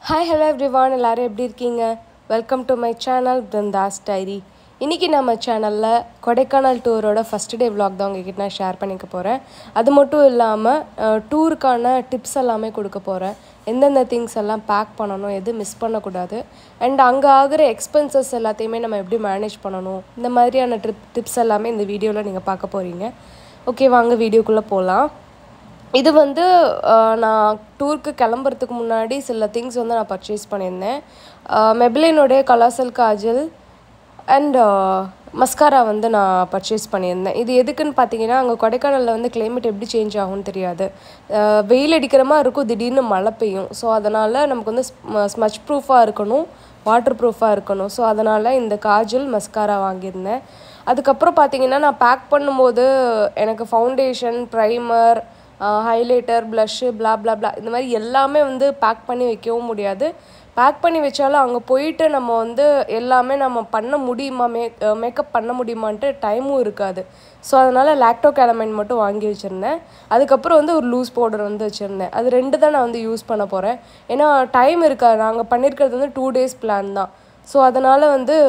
hi hello everyone எல்லாரும் எப்படி இருக்கீங்க welcome to my channel Brindha's diary இன்றைக்கி நம்ம சேனலில் கொடைக்கானல் டூரோட ஃபஸ்ட் டே vlog தான் உங்ககிட்ட நான் ஷேர் பண்ணிக்க போகிறேன் அது மட்டும் இல்லாமல் டூருக்கான டிப்ஸ் எல்லாமே கொடுக்க போகிறேன் எந்தெந்த திங்ஸ் எல்லாம் பேக் பண்ணணும் எது மிஸ் பண்ணக்கூடாது அண்ட் அங்கே ஆகிற எக்ஸ்பென்சஸ் எல்லாத்தையுமே நம்ம எப்படி மேனேஜ் பண்ணணும் இந்த மாதிரியான ட்ரிப் டிப்ஸ் எல்லாமே இந்த வீடியோவில் நீங்கள் பார்க்க போகிறீங்க ஓகே வாங்க வீடியோக்குள்ளே போகலாம் இது வந்து அஹ், நான் டூருக்கு கிளம்புறதுக்கு முன்னாடி சில திங்ஸ் வந்து நான் பர்ச்சேஸ் பண்ணியிருந்தேன் மெபிலினுடைய கலாசல் காஜல் அண்ட் மஸ்காரா வந்து நான் பர்ச்சேஸ் பண்ணியிருந்தேன் இது எதுக்குன்னு பார்த்தீங்கன்னா அங்கே கொடைக்கானலில் வந்து கிளைமேட் எப்படி சேஞ்ச் ஆகும்னு தெரியாது அஹ், வெயில் அடிக்கிற மாதிரி இருக்கும் திடீர்னு மழை பெய்யும் ஸோ அதனால் நமக்கு வந்து ஸ்மச் ப்ரூஃபாக இருக்கணும் வாட்டர் ப்ரூஃபாக இருக்கணும் ஸோ அதனால் இந்த காஜல் மஸ்காரா வாங்கியிருந்தேன் அதுக்கப்புறம் பார்த்தீங்கன்னா நான் பேக் பண்ணும்போது எனக்கு foundation primer highlighter blush blah blah blah இந்த மாதிரி எல்லாமே வந்து பேக் பண்ணி வைக்கவும் முடியாது பேக் பண்ணி வச்சாலும் அங்கே போயிட்டு நம்ம வந்து எல்லாமே நம்ம பண்ண முடியுமா மே மேக்கப் பண்ண முடியுமான்ட்டு டைமும் இருக்காது ஸோ அதனால் லாக்டோ கேலமைன் மட்டும் வாங்கி வச்சுருந்தேன் அதுக்கப்புறம் வந்து ஒரு லூஸ் பவுடர் வந்து வச்சுருந்தேன் அது ரெண்டு தான் நான் வந்து யூஸ் பண்ண போகிறேன் ஏன்னா டைம் இருக்காது நாங்கள் பண்ணியிருக்கிறது வந்து டூ டேஸ் பிளான் தான் ஸோ அதனால் வந்து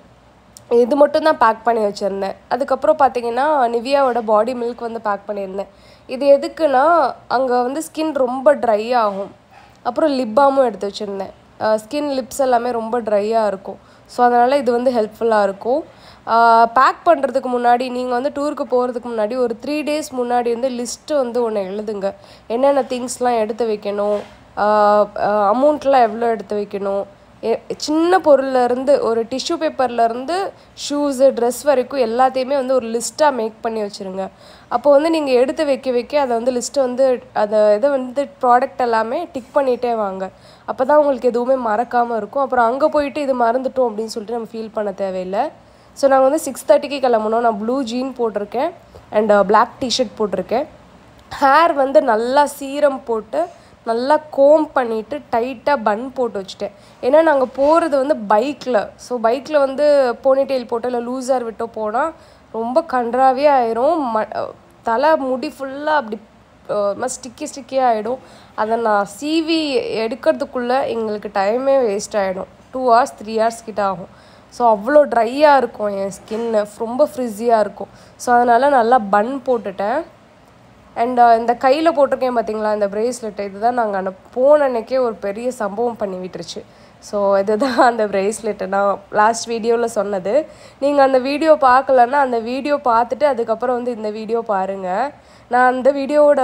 இது மட்டும் தான் பேக் பண்ணி வச்சுருந்தேன் அதுக்கப்புறம் பார்த்தீங்கன்னா நிவியாவோட பாடி மில்க் வந்து பேக் பண்ணியிருந்தேன் இது எதுக்குன்னா அங்கே வந்து ஸ்கின் ரொம்ப ட்ரை ஆகும் அப்புறம் லிப் பாமும் எடுத்து வச்சுருந்தேன் ஸ்கின் லிப்ஸ் எல்லாமே ரொம்ப ட்ரையாக இருக்கும் ஸோ அதனால் இது வந்து ஹெல்ப்ஃபுல்லாக இருக்கும் பேக் பண்ணுறதுக்கு முன்னாடி நீங்கள் வந்து டூருக்கு போகிறதுக்கு முன்னாடி ஒரு த்ரீ டேஸ் முன்னாடி வந்து லிஸ்ட்டு வந்து ஒன்று எழுதுங்க என்னென்ன திங்ஸ்லாம் எடுத்து வைக்கணும் அமௌண்ட்லாம் எவ்வளோ எடுத்து வைக்கணும் எ- சின்ன பொருள்ல இருந்து ஒரு டிஷ்யூ பேப்பர்லேருந்து ஷூஸு ட்ரெஸ் வரைக்கும் எல்லாத்தையுமே வந்து ஒரு லிஸ்ட்டாக மேக் பண்ணி வச்சுருங்க அப்போ வந்து நீங்கள் எடுத்து வைக்க வைக்க அதை வந்து லிஸ்ட்டை வந்து அதை இதை வந்து ப்ராடக்ட் எல்லாமே டிக் பண்ணிகிட்டே வாங்க அப்போ தான் உங்களுக்கு எதுவுமே மறக்காமல் இருக்கும் அப்புறம் அங்கே போயிட்டு இது மறந்துட்டோம் அப்படின்னு சொல்லிட்டு நம்ம ஃபீல் பண்ண தேவையில்லை ஸோ நாங்கள் வந்து சிக்ஸ் தேர்ட்டிக்கு கிளம்பணும் நான் ப்ளூ ஜீன் போட்டிருக்கேன் அண்ட் பிளாக் டிஷர்ட் போட்டிருக்கேன் ஹேர் வந்து நல்லா சீரம் போட்டு நல்லா கோம் பண்ணிவிட்டு டைட்டாக பன் போட்டு வச்சுட்டேன் ஏன்னா நாங்கள் போகிறது வந்து பைக்கில் ஸோ பைக்கில் வந்து போனிடெயில் போட்டோ இல்லை லூசர் விட்டோ போனால் ரொம்ப கன்றாவே ஆயிரும் ம தலை முடி ஃபுல்லாக அப்படி ஸ்டிக்கி ஸ்டிக்கியாக ஆகிடும் அதை நான் சீவி எடுக்கிறதுக்குள்ளே எங்களுக்கு டைமே வேஸ்ட் ஆகிடும் டூ ஹவர்ஸ் த்ரீ ஹவர்ஸ் கிட்ட ஆகும் ஸோ அவ்வளோ ட்ரையாக இருக்கும் என் ஸ்கின்னு ரொம்ப ஃப்ரிஸியாக இருக்கும் ஸோ அதனால் நல்லா பன் போட்டுட்டேன் அண்ட் இந்த கையில் போட்டிருக்கேன் பார்த்தீங்களா இந்த பிரேஸ்லெட் இதுதான் நாங்கள் அந்த போன அன்னைக்கே ஒரு பெரிய சம்பவம் பண்ணி விட்டுருச்சு ஸோ இதுதான் அந்த பிரேஸ்லெட்டு நான் லாஸ்ட் வீடியோவில் சொன்னது நீங்கள் அந்த வீடியோ பார்க்கலன்னா அந்த வீடியோ பார்த்துட்டு அதுக்கப்புறம் வந்து இந்த வீடியோ பாருங்கள் நான் அந்த வீடியோவோட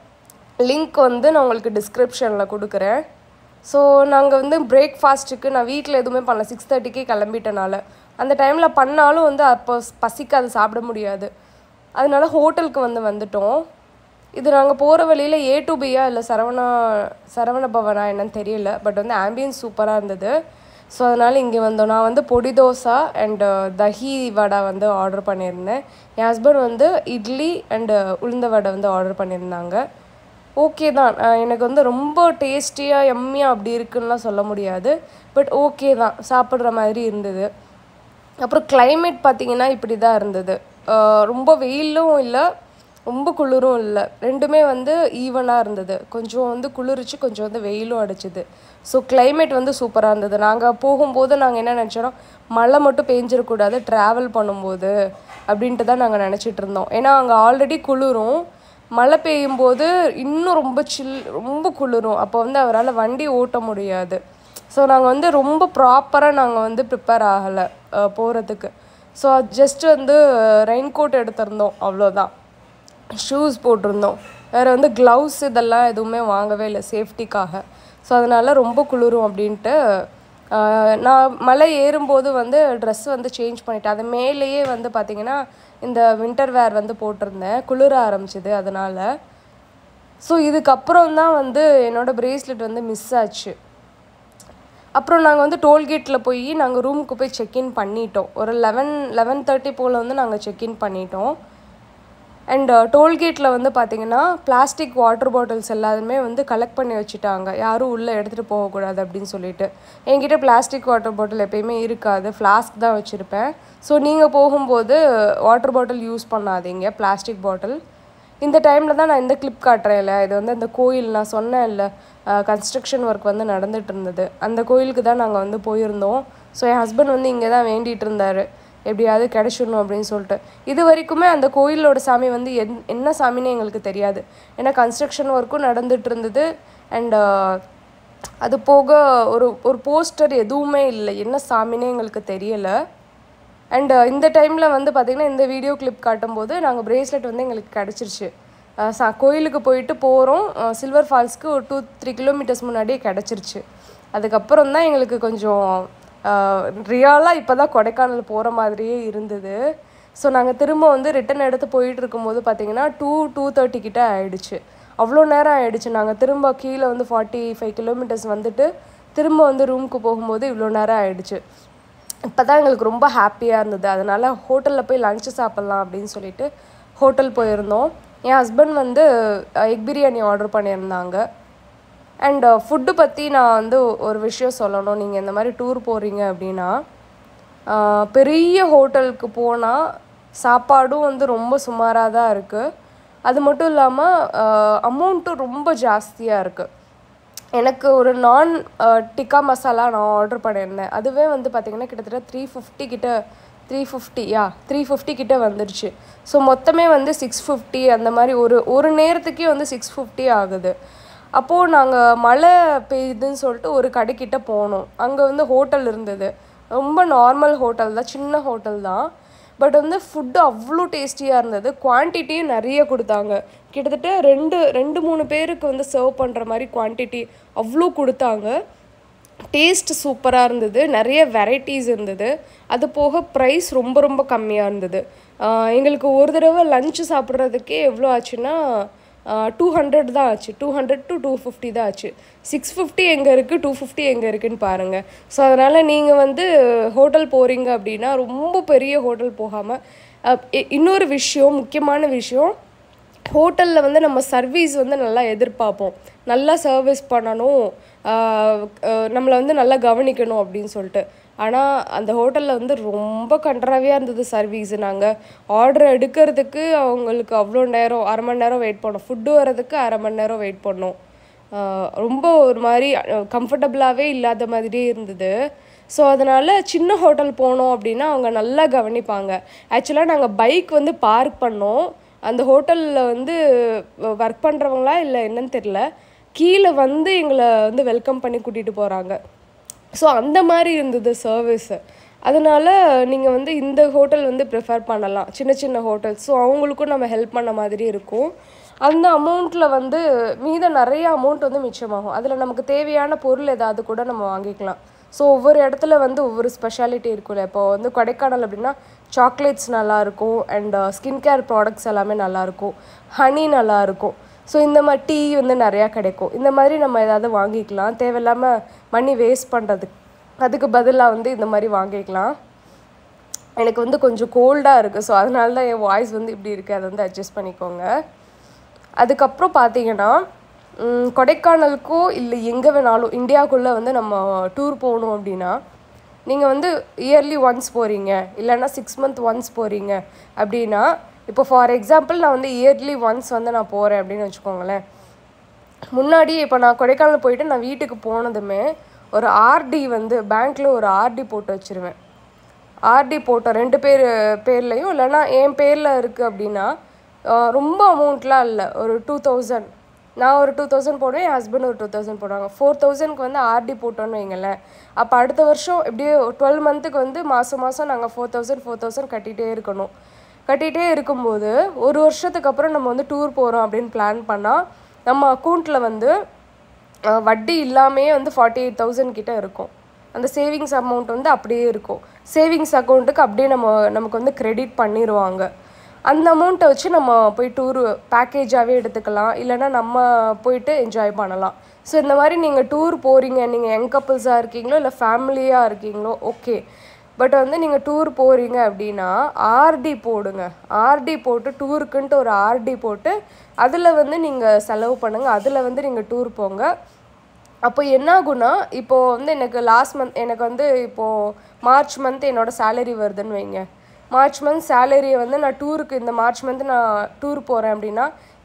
லிங்க் வந்து நான் உங்களுக்கு டிஸ்கிரிப்ஷனில் கொடுக்குறேன் ஸோ நாங்கள் வந்து பிரேக்ஃபாஸ்ட்டுக்கு நான் வீட்டில் எதுவுமே பண்ணல சிக்ஸ் தேர்ட்டிக்கே கிளம்பிட்டனால அந்த டைமில் பண்ணாலும் வந்து அப்போ பசிக்காது சாப்பிட முடியாது அதனால ஹோட்டலுக்கு வந்து வந்துட்டோம் இது நாங்கள் போகிற வழியில் ஏ டு பியா இல்லை சரவணா சரவண பவனா என்னன்னு தெரியல பட் வந்து ஆம்பியன்ஸ் சூப்பராக இருந்தது ஸோ அதனால் இங்கே வந்தோம் நான் வந்து பொடி தோசை அண்டு தஹி வடை வந்து ஆர்டர் பண்ணியிருந்தேன் என் ஹஸ்பண்ட் வந்து இட்லி அண்டு உளுந்த வடை வந்து ஆர்டர் பண்ணியிருந்தாங்க ஓகே தான் அஹ் எனக்கு வந்து ரொம்ப டேஸ்டியாக எம்மியாக அப்படி இருக்குன்னுலாம் சொல்ல முடியாது பட் ஓகே தான் சாப்பிட்ற மாதிரி இருந்தது அப்புறம் climate பார்த்தீங்கன்னா இப்படி தான் இருந்தது அஹ் ரொம்ப வெயிலும் இல்லை ரொம்ப குளிரும் இல்லை ரெண்டுமே வந்து ஈவனாக இருந்தது கொஞ்சம் வந்து குளிர்ச்சி கொஞ்சம் வந்து வெயிலும் அடிச்சுது ஸோ climate வந்து சூப்பராக இருந்தது நாங்கள் போகும்போது நாங்கள் என்ன நினச்சோன்னா மழை மட்டும் பெஞ்சிடக்கூடாது ட்ராவல் பண்ணும்போது அப்படின்ட்டு தான் நாங்கள் நினச்சிட்டு இருந்தோம் ஏன்னா அங்கே ஆல்ரெடி குளிரும் மழை பெய்யும் போது இன்னும் ரொம்ப சில் ரொம்ப குளிரும் அப்போ வந்து அவரால் வண்டி ஓட்ட முடியாது ஸோ நாங்கள் வந்து ரொம்ப ப்ராப்பராக நாங்கள் வந்து ப்ரிப்பேர் ஆகலை போகிறதுக்கு ஸோ ஜஸ்ட் வந்து ரெயின் கோட் எடுத்திருந்தோம் அவ்வளோதான் ஷூஸ் போட்டிருந்தோம் வேறு வந்து க்ளவுஸ் இதெல்லாம் எதுவுமே வாங்கவே இல்லை சேஃப்டிக்காக ஸோ அதனால் ரொம்ப குளிரும் அப்படின்ட்டு ஆஹ், நான் மலை ஏறும்போது வந்து ட்ரெஸ் வந்து சேஞ்ச் பண்ணிட்டேன் அது மேலேயே வந்து பார்த்திங்கன்னா இந்த வின்டர் வேர் வந்து போட்டிருந்தேன் குளிர ஆரம்பிச்சிது அதனால் ஸோ இதுக்கப்புறம் தான் வந்து என்னோட பிரேஸ்லெட் வந்து மிஸ் ஆச்சு அப்புறம் நாங்கள் வந்து டோல்கேட்டில் போய் நாங்கள் ரூமுக்கு போய் செக்இன் பண்ணிட்டோம் ஒரு லெவன் லெவன் தேர்ட்டி போல் வந்து நாங்கள் செக்இன் பண்ணிட்டோம் அண்ட் டோல்கேட்டில் வந்து பார்த்தீங்கன்னா பிளாஸ்டிக் வாட்டர் பாட்டில்ஸ் எல்லாருமே வந்து கலெக்ட் பண்ணி வச்சுட்டாங்க யாரும் உள்ளே எடுத்துகிட்டு போகக்கூடாது அப்படின்னு சொல்லிட்டு என்கிட்ட பிளாஸ்டிக் வாட்டர் பாட்டில் எப்பயுமே இருக்காது ஃப்ளாஸ்க் தான் வச்சுருப்பேன் ஸோ நீங்கள் போகும்போது வாட்டர் பாட்டில் யூஸ் பண்ணாதீங்க பிளாஸ்டிக் பாட்டில் இந்த டைமில் தான் நான் இந்த கிளிப் காட்டுறேன் இல்லை இது வந்து அந்த கோயில் நான் சொன்னேன் இல்லை கன்ஸ்ட்ரக்ஷன் ஒர்க் வந்து நடந்துட்டு இருந்தது அந்த கோயிலுக்கு தான் நாங்கள் வந்து போயிருந்தோம் ஸோ என் ஹஸ்பண்ட் வந்து இங்கே தான் வேண்டிகிட்டு இருந்தார் எப்படியாவது கிடச்சிடணும் அப்படின்னு சொல்லிட்டு இது வரைக்குமே அந்த கோயிலோட சாமி வந்து என் என்ன சாமின்னு எங்களுக்கு தெரியாது ஏன்னா கன்ஸ்ட்ரக்ஷன் ஒர்க்கும் நடந்துட்டு இருந்தது அண்ட் அது போக ஒரு ஒரு போஸ்டர் எதுவுமே இல்லை என்ன சாமின்னே எங்களுக்கு தெரியலை அண்ட் இந்த டைமில் வந்து பார்த்திங்கன்னா இந்த வீடியோ கிளிப் காட்டும்போது நாங்கள் பிரேஸ்லெட் வந்து எங்களுக்கு கிடச்சிருச்சு அஹ் சா கோயிலுக்கு போயிட்டு போகிறோம் சில்வர் ஃபால்ஸ்க்கு ஒரு டூ த்ரீ கிலோமீட்டர்ஸ் முன்னாடியே கிடச்சிருச்சு அதுக்கப்புறம் தான் எங்களுக்கு கொஞ்சம் ரியலாக இப்போ தான் கொடைக்கானல் போகிற மாதிரியே இருந்தது ஸோ நாங்கள் திரும்ப வந்து ரிட்டன் எடுத்து போயிட்டு இருக்கும்போது பார்த்தீங்கன்னா டூ டூ தேர்ட்டி கிட்ட ஆயிடுச்சு அவ்வளோ நேரம் ஆயிடுச்சு நாங்கள் திரும்ப கீழே வந்து ஃபார்ட்டி ஃபைவ் கிலோமீட்டர்ஸ் வந்துட்டு திரும்ப வந்து ரூமுக்கு போகும்போது இவ்வளோ நேரம் ஆயிடுச்சு இப்போ தான் எங்களுக்கு ரொம்ப ஹாப்பியாக இருந்தது அதனால் ஹோட்டலில் போய் லஞ்சு சாப்பிட்லாம் அப்படின்னு சொல்லிட்டு ஹோட்டல் போயிருந்தோம் என் ஹஸ்பண்ட் வந்து எக் பிரியாணி ஆர்டர் பண்ணியிருந்தாங்க அண்ட் ஃபுட்டு பற்றி நான் வந்து ஒரு விஷயம் சொல்லணும் நீங்கள் இந்த மாதிரி டூர் போகிறீங்க அப்படின்னா ஆஹ் பெரிய ஹோட்டலுக்கு போனால் சாப்பாடும் வந்து ரொம்ப சுமாராக தான் இருக்குது அது மட்டும் இல்லாமல் அமௌண்ட்டும் ரொம்ப ஜாஸ்தியாக இருக்குது எனக்கு ஒரு நான் டிக்கா மசாலா நான் ஆர்டர் பண்ணியிருந்தேன் அதுவே வந்து பார்த்திங்கன்னா கிட்டத்தட்ட த்ரீ ஃபிஃப்டி கிட்ட three fifty yeah three fifty கிட்ட வந்துருச்சு ஸோ மொத்தமே வந்து சிக்ஸ் ஃபிஃப்டி அந்த மாதிரி ஒரு ஒரு நேரத்துக்கே வந்து சிக்ஸ் ஃபிஃப்டி ஆகுது அப்போது நாங்கள் மழை பெய்யுதுன்னு சொல்லிட்டு ஒரு கடைக்கிட்ட போனோம் அங்கே வந்து ஹோட்டல் இருந்தது ரொம்ப நார்மல் ஹோட்டல் தான் சின்ன ஹோட்டல் தான் பட் வந்து ஃபுட்டு அவ்வளோ டேஸ்டியாக இருந்தது குவான்டிட்டியும் நிறைய கொடுத்தாங்க கிட்டத்தட்ட ரெண்டு ரெண்டு மூணு பேருக்கு வந்து சர்வ் பண்ணுற மாதிரி குவான்டிட்டி அவ்வளோ கொடுத்தாங்க டேஸ்ட் சூப்பராக இருந்தது நிறைய வெரைட்டிஸ் இருந்தது அது போக ப்ரைஸ் ரொம்ப ரொம்ப கம்மியாக இருந்தது ஆஹ் எங்களுக்கு ஒரு தடவை லஞ்சு சாப்பிட்றதுக்கே எவ்வளோ ஆச்சுன்னா டூ ஹண்ட்ரட் தான் ஆச்சு two hundred to two fifty தான் ஆச்சு சிக்ஸ் ஃபிஃப்டி எங்கே இருக்குது டூ ஃபிஃப்டி எங்கே இருக்குன்னு பாருங்கள் ஸோ அதனால் நீங்கள் வந்து ஹோட்டல் போகிறீங்க அப்படின்னா ரொம்ப பெரிய ஹோட்டல் போகாமல் இன்னொரு விஷயம் முக்கியமான விஷயம் ஹோட்டலில் வந்து நம்ம சர்வீஸ் வந்து நல்லா எதிர்பார்ப்போம் நல்லா சர்வீஸ் பண்ணணும் ஆஹ் அஹ் நம்மளை வந்து நல்லா கவனிக்கணும் அப்படின்னு சொல்லிட்டு ஆனால் அந்த ஹோட்டலில் வந்து ரொம்ப கன்றாவியாக இருந்தது சர்வீஸ் நாங்கள் ஆர்டர் எடுக்கிறதுக்கு அவங்களுக்கு அவ்வளோ நேரம் அரை மணி நேரம் வெயிட் பண்ணோம் ஃபுட்டு வரதுக்கு அரை மணி நேரம் வெயிட் பண்ணோம் ஆஹ் ரொம்ப ஒரு மாதிரி கம்ஃபர்டபுளாகவே இல்லாத மாதிரியே இருந்தது ஸோ அதனால் சின்ன ஹோட்டல் போனோம் அப்படின்னா அவங்க நல்லா கவனிப்பாங்க ஆக்சுவலாக நாங்கள் பைக் வந்து பார்க் பண்ணோம் அந்த ஹோட்டலில் வந்து ஒர்க் பண்ணுறவங்களா இல்லை என்னன்னு தெரில கீழே வந்து எங்களை வந்து வெல்கம் பண்ணி கூட்டிகிட்டு போகிறாங்க ஸோ அந்த மாதிரி இருந்தது சர்வீஸு அதனால் நீங்கள் வந்து இந்த ஹோட்டல் வந்து ப்ரிஃபர் பண்ணலாம் சின்ன சின்ன ஹோட்டல்ஸ் ஸோ அவங்களுக்கும் நம்ம ஹெல்ப் பண்ண மாதிரி இருக்கும் அந்த அமௌண்ட்டில் வந்து மீத நிறைய அமௌண்ட் வந்து மிச்சமாகும் அதில் நமக்கு தேவையான பொருள் ஏதாவது கூட நம்ம வாங்கிக்கலாம் ஸோ ஒவ்வொரு இடத்துல வந்து ஒவ்வொரு ஸ்பெஷாலிட்டி இருக்கும்ல இப்போ வந்து கொடைக்கானல் அப்படின்னா சாக்லேட்ஸ் நல்லாயிருக்கும் அண்ட் ஸ்கின் கேர் ப்ராடக்ட்ஸ் எல்லாமே நல்லாயிருக்கும் ஹனி நல்லாயிருக்கும் ஸோ இந்த மாதிரி டீ வந்து நிறையா கிடைக்கும் இந்த மாதிரி நம்ம ஏதாவது வாங்கிக்கலாம் தேவையில்லாமல் மணி வேஸ்ட் பண்ணுறதுக்கு அதுக்கு பதிலாக வந்து இந்த மாதிரி வாங்கிக்கலாம் எனக்கு வந்து கொஞ்சம் கோல்டாக இருக்குது ஸோ அதனால தான் என் வாய்ஸ் வந்து இப்படி இருக்குது அதை வந்து அட்ஜஸ்ட் பண்ணிக்கோங்க அதுக்கப்புறம் பார்த்தீங்கன்னா ம், கொடைக்கானலுக்கோ இல்லை எங்கே வேணாலும் இந்தியாவுக்குள்ளே வந்து நம்ம டூர் போகணும் அப்படின்னா நீங்கள் வந்து இயர்லி ஒன்ஸ் போகிறீங்க இல்லைன்னா சிக்ஸ் மந்த் ஒன்ஸ் போகிறீங்க அப்படின்னா இப்போ ஃபார் எக்ஸாம்பிள் நான் வந்து இயர்லி ஒன்ஸ் வந்து நான் போகிறேன் அப்படின்னு வச்சுக்கோங்களேன் முன்னாடி இப்போ நான் கொடைக்கானல் போயிட்டு நான் வீட்டுக்கு போனதுமே ஒரு ஆர்டி வந்து பேங்க்கில் ஒரு ஆர்டி போட்டு வச்சிருவேன் ஆர்டி போட்ட ரெண்டு பேர் பேர்லையும் இல்லைன்னா என் பேரில் இருக்குது அப்படின்னா ஆஹ் ரொம்ப அமௌண்ட்லாம் இல்லை ஒரு டூ தௌசண்ட் நான் ஒரு டூ தௌசண்ட் போடுவேன் என் ஹஸ்பண்ட் ஒரு டூ தௌசண்ட் போடுவாங்க ஃபோர் தௌசண்ட்க்கு வந்து ஆர்டி போட்டோன்னு வைங்களேன் அப்போ அடுத்த வருஷம் எப்படியே டுவெல் மந்த்துக்கு வந்து மாதம் மாதம் நாங்கள் ஃபோர் தௌசண்ட் ஃபோர் தௌசண்ட் கட்டிகிட்டே இருக்கணும் கட்டிகிட்டே இருக்கும்போது ஒரு வருஷத்துக்கு அப்புறம் நம்ம வந்து டூர் போகிறோம் அப்படின்னு பிளான் பண்ணால் நம்ம அக்கௌண்ட்டில் வந்து அஹ், வட்டி இல்லாமையே வந்து ஃபார்ட்டி எயிட் தௌசண்ட் கிட்ட இருக்கும் அந்த சேவிங்ஸ் அமௌண்ட் வந்து அப்படியே இருக்கும் சேவிங்ஸ் அக்கௌண்ட்டுக்கு அப்படியே நம்ம நமக்கு வந்து கிரெடிட் பண்ணிடுவாங்க அந்த அமௌண்ட்டை வச்சு நம்ம போய் டூர் பேக்கேஜாகவே எடுத்துக்கலாம் இல்லைன்னா நம்ம போயிட்டு என்ஜாய் பண்ணலாம் ஸோ இந்த மாதிரி நீங்கள் டூர் போகிறீங்க நீங்கள் யங் கப்புள்ஸாக இருக்கீங்களோ இல்லை ஃபேமிலியாக இருக்கீங்களோ ஓகே பட் வந்து நீங்கள் டூர் போகிறீங்க அப்படின்னா ஆர்டி போடுங்க ஆர்டி போட்டு டூருக்குன்ட்டு ஒரு ஆர்டி போட்டு அதில் வந்து நீங்கள் செலவு பண்ணுங்கள் அதில் வந்து நீங்கள் டூர் போங்க அப்போ என்ன ஆகும்னா இப்போது வந்து எனக்கு லாஸ்ட் மந்த் எனக்கு வந்து இப்போது மார்ச் மந்த் என்னோட சேலரி வருதுன்னு வைங்க மார்ச் மந்த் சேலரியை வந்து நான் டூருக்கு இந்த மார்ச் மந்த் நான் டூர் போகிறேன் அப்படின்னா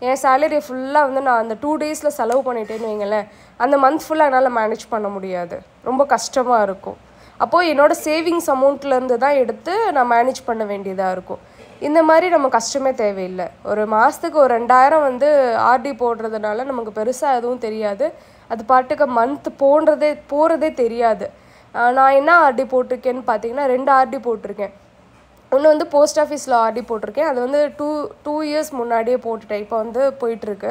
என் சேலரி ஃபுல்லாக வந்து நான் அந்த டூ டேஸில் செலவு பண்ணிட்டேன்னு வைங்களேன் அந்த மந்த் ஃபுல்லாக என்னால் மேனேஜ் பண்ண முடியாது ரொம்ப கஷ்டமாக இருக்கும் அப்போது என்னோட சேவிங்ஸ் அமௌண்ட்லேருந்து தான் எடுத்து நான் மேனேஜ் பண்ண வேண்டியதாக இருக்கும் இந்த மாதிரி நம்ம கஷ்டமே தேவையில்லை ஒரு மாதத்துக்கு ஒரு ரெண்டாயிரம் வந்து ஆர்டி போடுறதுனால நமக்கு பெருசாக எதுவும் தெரியாது அது பாட்டுக்கு மந்த் போன்றதே போகிறதே தெரியாது ஆஹ் நான் என்ன ஆர்டி போட்டிருக்கேன்னு பார்த்தீங்கன்னா ரெண்டு ஆர்டி போட்டிருக்கேன் ஒன்று வந்து போஸ்ட் ஆஃபீஸில் ஆர்டி போட்டிருக்கேன் அது வந்து டூ டூ இயர்ஸ் முன்னாடியே போட்டுட்டேன் இப்போ வந்து போயிட்டுருக்கு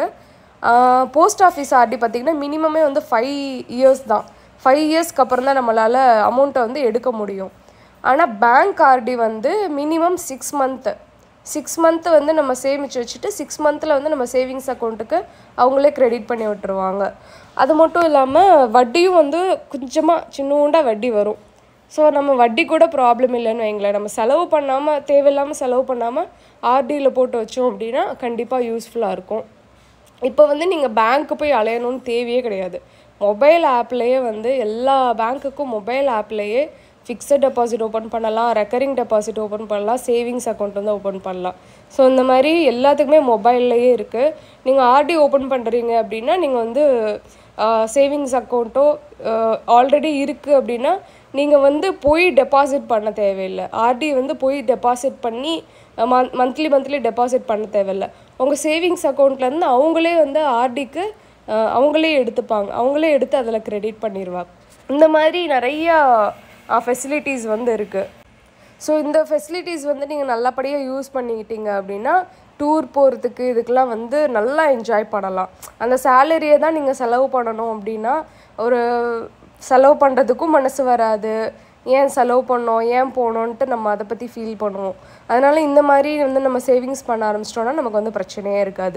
போஸ்ட் ஆஃபீஸ் ஆர்டி பார்த்திங்கன்னா மினிமமே வந்து ஃபைவ் இயர்ஸ் தான் ஃபைவ் இயர்ஸ்க்கு அப்புறம் தான் நம்மளால் அமௌண்ட்டை வந்து எடுக்க முடியும் ஆனால் பேங்க் ஆர்டி வந்து minimum six month six month வந்து நம்ம சேமித்து வச்சுட்டு சிக்ஸ் மந்தில் வந்து நம்ம சேவிங்ஸ் அக்கௌண்ட்டுக்கு அவங்களே கிரெடிட் பண்ணி விட்டுருவாங்க அது மட்டும் இல்லாமல் வட்டியும் வந்து கொஞ்சமாக சின்னூண்டா வட்டி வரும் ஸோ நம்ம வட்டி கூட ப்ராப்ளம் இல்லைன்னு வைங்களேன் நம்ம செலவு பண்ணாமல் தேவையில்லாமல் செலவு பண்ணாமல் ஆர்டியில் போட்டு வச்சோம் அப்படின்னா கண்டிப்பாக யூஸ்ஃபுல்லாக இருக்கும் இப்போ வந்து நீங்கள் பேங்க்கு போய் அலையணும்னு தேவையே கிடையாது மொபைல் ஆப்லேயே வந்து எல்லா பேங்க்குக்கும் மொபைல் ஆப்லேயே ஃபிக்ஸட் டெபாசிட் ஓப்பன் பண்ணலாம் ரெக்கரிங் டெபாசிட் ஓப்பன் பண்ணலாம் சேவிங்ஸ் அக்கௌண்ட் வந்து ஓப்பன் பண்ணலாம் ஸோ இந்த மாதிரி எல்லாத்துக்குமே மொபைல்லையே இருக்குது நீங்கள் ஆர்டி ஓப்பன் பண்ணுறீங்க அப்படின்னா நீங்கள் வந்து சேவிங்ஸ் அக்கௌண்ட்டோ ஆல்ரெடி இருக்குது அப்படின்னா நீங்கள் வந்து போய் டெபாசிட் பண்ண தேவையில்லை ஆர்டி வந்து போய் டெபாசிட் பண்ணி மந்த் மந்த்லி மந்த்லி டெபாசிட் பண்ண தேவையில்லை உங்கள் சேவிங்ஸ் அக்கௌண்ட்லேருந்து அவங்களே வந்து ஆர்டிக்கு அவங்களே எடுத்துப்பாங்க அவங்களே எடுத்து அதில் கிரெடிட் பண்ணிடுவாங்க இந்த மாதிரி நிறையா ஃபெசிலிட்டிஸ் வந்து இருக்குது ஸோ இந்த ஃபெசிலிட்டிஸ் வந்து நீங்கள் நல்லபடியாக யூஸ் பண்ணிக்கிட்டீங்க அப்படின்னா டூர் போகிறதுக்கு இதுக்கெல்லாம் வந்து நல்லா என்ஜாய் பண்ணலாம் அந்த சேலரியை தான் நீங்கள் செலவு பண்ணணும் அப்படின்னா ஒரு செலவு பண்ணுறதுக்கும் மனசு வராது ஏன் செலவு பண்ணோம் ஏன் போனோன்ட்டு நம்ம அதை பற்றி ஃபீல் பண்ணுவோம் அதனால் இந்த மாதிரி வந்து நம்ம சேவிங்ஸ் பண்ண ஆரம்பிச்சிட்டோன்னா நமக்கு வந்து பிரச்சனையே இருக்காது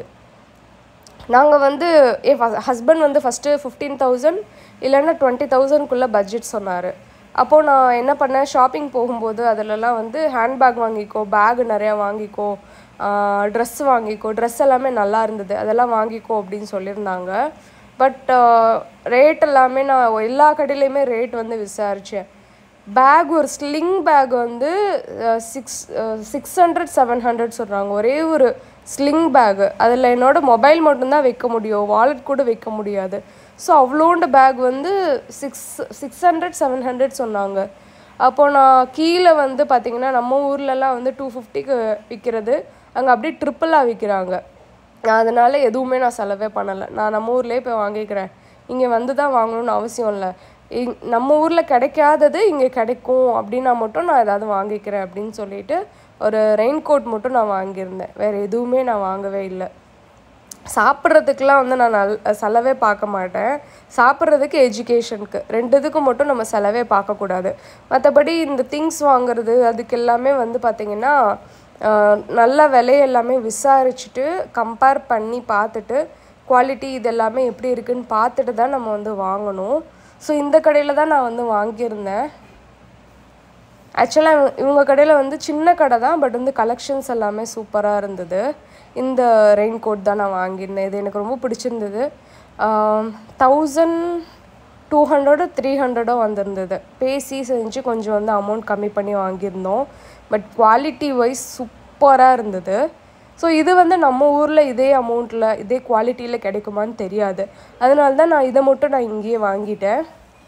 நாங்கள் வந்து என் ஹஸ்பண்ட் வந்து ஃபஸ்ட்டு ஃபிஃப்டீன் தௌசண்ட் இல்லைன்னா டுவெண்ட்டி தௌசண்ட்குள்ளே பட்ஜெட் சொன்னார் அப்போது நான் என்ன பண்ணேன் ஷாப்பிங் போகும்போது அதிலலாம் வந்து ஹேண்ட்பேக் வாங்கிக்கோ பேக் நிறையா வாங்கிக்கோ ட்ரெஸ் வாங்கிக்கோ ட்ரெஸ் எல்லாமே நல்லா இருந்தது அதெல்லாம் வாங்கிக்கோ அப்படின்னு சொல்லியிருந்தாங்க பட் ரேட் எல்லாமே நான் எல்லா கடையிலையுமே ரேட் வந்து விசாரித்தேன் பேக் ஒரு ஸ்லிங் பேக் வந்து six six hundred seven hundred சொல்கிறாங்க ஒரே ஒரு ஸ்லிங் பேகு அதில் என்னோட மொபைல் மட்டும்தான் வைக்க முடியும் வாலெட் கூட வைக்க முடியாது ஸோ அவ்வளோண்டு பேக் வந்து six six hundred seven hundred சொன்னாங்க அப்போ நான் கீழே வந்து பார்த்திங்கன்னா நம்ம ஊர்லலாம் வந்து டூ ஃபிஃப்டிக்கு விற்கிறது அங்கே அப்படியே ட்ரிப்பிளாக விற்கிறாங்க அதனால் எதுவுமே நான் செலவே பண்ணலை நான் நம்ம ஊர்லேயே போய் வாங்கிக்கிறேன் இங்கே வந்து தான் வாங்கணும்னு அவசியம் இல்லை இங் நம்ம ஊரில் கிடைக்காதது இங்கே கிடைக்கும் அப்படின்னா மட்டும் நான் ஏதாவது வாங்கிக்கிறேன் அப்படின்னு சொல்லிட்டு ஒரு ரெயின் கோட் மட்டும் நான் வாங்கியிருந்தேன் வேறு எதுவுமே நான் வாங்கவே இல்லை சாப்பிட்றதுக்கெலாம் வந்து நான் நல் செலவே பார்க்க மாட்டேன் சாப்பிட்றதுக்கு எஜுகேஷனுக்கு ரெண்டு இதுக்கு மட்டும் நம்ம செலவே பார்க்கக்கூடாது மற்றபடி இந்த திங்ஸ் வாங்குறது அதுக்கு எல்லாமே வந்து பார்த்திங்கன்னா நல்ல விலையெல்லாமே விசாரிச்சுட்டு கம்பேர் பண்ணி பார்த்துட்டு குவாலிட்டி இது எல்லாமே எப்படி இருக்குன்னு பார்த்துட்டு தான் நம்ம வந்து வாங்கணும் ஸோ இந்த கடையில் தான் நான் வந்து வாங்கியிருந்தேன் ஆக்சுவலாக இவங்க கடையில் வந்து சின்ன கடை தான் பட் வந்து கலெக்ஷன்ஸ் எல்லாமே சூப்பராக இருந்தது இந்த ரெயின் கோட் தான் நான் வாங்கியிருந்தேன் இது எனக்கு ரொம்ப பிடிச்சிருந்தது தௌசண்ட் டூ ஹண்ட்ரடோ த்ரீ ஹண்ட்ரடோ வந்திருந்தது பேசி செஞ்சு கொஞ்சம் வந்து அமௌண்ட் கம்மி பண்ணி வாங்கியிருந்தோம் பட் குவாலிட்டி வைஸ் சூப்பராக இருந்தது ஸோ இது வந்து நம்ம ஊரில் இதே அமௌண்ட்டில் இதே குவாலிட்டியில் கிடைக்குமான்னு தெரியாது அதனால தான் நான் இதை மட்டும் நான் இங்கேயே வாங்கிட்டேன்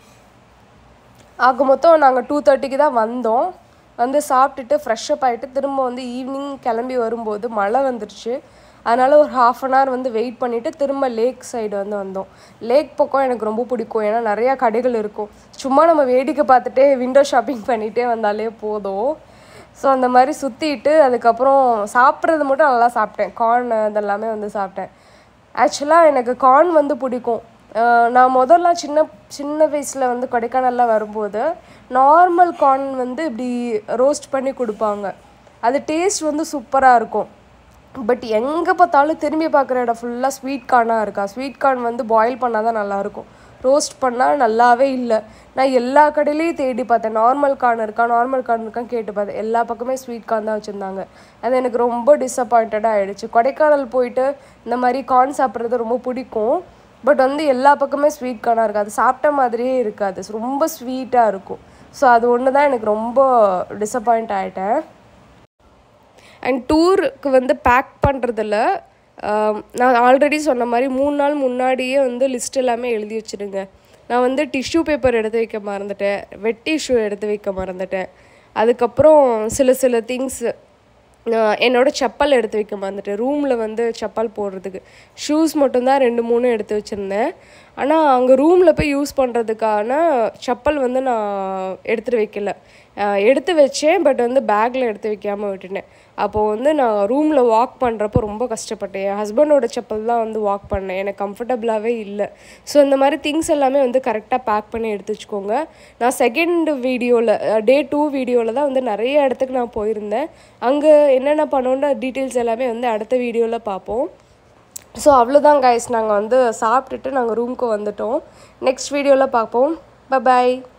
ஆக மொத்தம் நாங்கள் டூ தேர்ட்டிக்கு தான் வந்தோம் வந்து சாப்பிட்டுட்டு ஃப்ரெஷ்அப் ஆகிட்டு திரும்ப வந்து ஈவினிங் கிளம்பி வரும்போது மழை வந்துருச்சு அதனால் ஒரு ஹாஃப் அன் ஹவர் வந்து வெயிட் பண்ணிவிட்டு திரும்ப லேக் சைடு வந்து வந்தோம் லேக் பக்கம் எனக்கு ரொம்ப பிடிக்கும் ஏன்னா நிறையா கடைகள் இருக்கும் சும்மா நம்ம வேடிக்கை பார்த்துட்டே விண்டோ ஷாப்பிங் பண்ணிகிட்டே வந்தாலே போதும் ஸோ அந்த மாதிரி சுற்றிட்டு அதுக்கப்புறம் சாப்பிட்றது மட்டும் நல்லா சாப்பிட்டேன் கார்ன் இதெல்லாமே வந்து சாப்பிட்டேன் ஆக்சுவலாக எனக்கு கார்ன் வந்து பிடிக்கும் நான் முதல்ல சின்ன சின்ன வயசில் வந்து கொடைக்கானல்லாம் வரும்போது நார்மல் கார்ன் வந்து இப்படி ரோஸ்ட் பண்ணி கொடுப்பாங்க அது டேஸ்ட் வந்து சூப்பராக இருக்கும் பட் எங்கே பார்த்தாலும் திரும்பி பார்க்குற இடம் ஃபுல்லாக ஸ்வீட் கார்னாக இருக்கா ஸ்வீட் கார்ன் வந்து பாயில் பண்ணால் தான் நல்லாயிருக்கும் ரோஸ்ட் பண்ணால் நல்லாவே இல்லை நான் எல்லா கடையிலையும் தேடி பார்த்தேன் நார்மல் கார்ன் இருக்கா நார்மல் கார்ன் இருக்கான்னு கேட்டு பார்த்தேன் எல்லா பக்கமே ஸ்வீட் கார்ன் தான் வச்சுருந்தாங்க அது எனக்கு ரொம்ப டிசப்பாயிண்டடாக ஆகிடுச்சு கொடைக்கானல் போயிட்டு இந்த மாதிரி கார்ன் சாப்பிட்றது ரொம்ப பிடிக்கும் பட் வந்து எல்லா பக்கமே ஸ்வீட் கார்னாக இருக்காது சாப்பிட்ட மாதிரியே இருக்காது ரொம்ப ஸ்வீட்டாக இருக்கும் ஸோ அது ஒன்று தான் எனக்கு ரொம்ப டிசப்பாயிண்ட் ஆகிட்டேன் அண்ட் டூருக்கு வந்து பேக் பண்ணுறதுல ஆம், நான் ஆல்ரெடி சொன்ன மாதிரி மூணு நாள் முன்னாடியே வந்து லிஸ்ட் எல்லாமே எழுதி வச்சிடுங்க நான் வந்து டிஷ்யூ பேப்பர் எடுத்து வைக்க மறந்துட்டேன் வெட் டிஷ்யூ எடுத்து வைக்க மறந்துட்டேன் அதுக்கப்புறம் சில சில திங்ஸு நான் என்னோட செப்பல் எடுத்து வைக்க மறந்துட்டேன் ரூமில் வந்து செப்பல் போடுறதுக்கு ஷூஸ் மட்டும்தான் ரெண்டு மூணு எடுத்து வச்சுருந்தேன் ஆனால் அங்கே ரூமில் போய் யூஸ் பண்ணுறதுக்கான செப்பல் வந்து நான் எடுத்துகிட்டு வைக்கல அஹ் எடுத்து வச்சேன் பட் வந்து பேக்கில் எடுத்து வைக்காமல் விட்டுட்டேன் அப்போது வந்து நான் ரூமில் வாக் பண்ணுறப்போ ரொம்ப கஷ்டப்பட்டேன் என் ஹஸ்பண்டோட செப்பல் தான் வந்து வாக் பண்ணேன் எனக்கு கம்ஃபர்டபுளாகவே இல்லை ஸோ இந்த மாதிரி திங்ஸ் எல்லாமே வந்து கரெக்டாக பேக் பண்ணி எடுத்து வச்சுக்கோங்க நான் செகண்ட் வீடியோவில் டே டூ வீடியோவில் தான் வந்து நிறைய இடத்துக்கு நான் போயிருந்தேன் அங்கே என்னென்ன பண்ணோன்ற டீட்டெயில்ஸ் எல்லாமே வந்து அடுத்த வீடியோவில் பார்ப்போம் ஸோ அவ்வளோதான் கைஸ் நாங்கள் வந்து சாப்பிட்டுட்டு நாங்கள் ரூமுக்கு வந்துட்டோம் நெக்ஸ்ட் வீடியோவில் பார்ப்போம் பாய்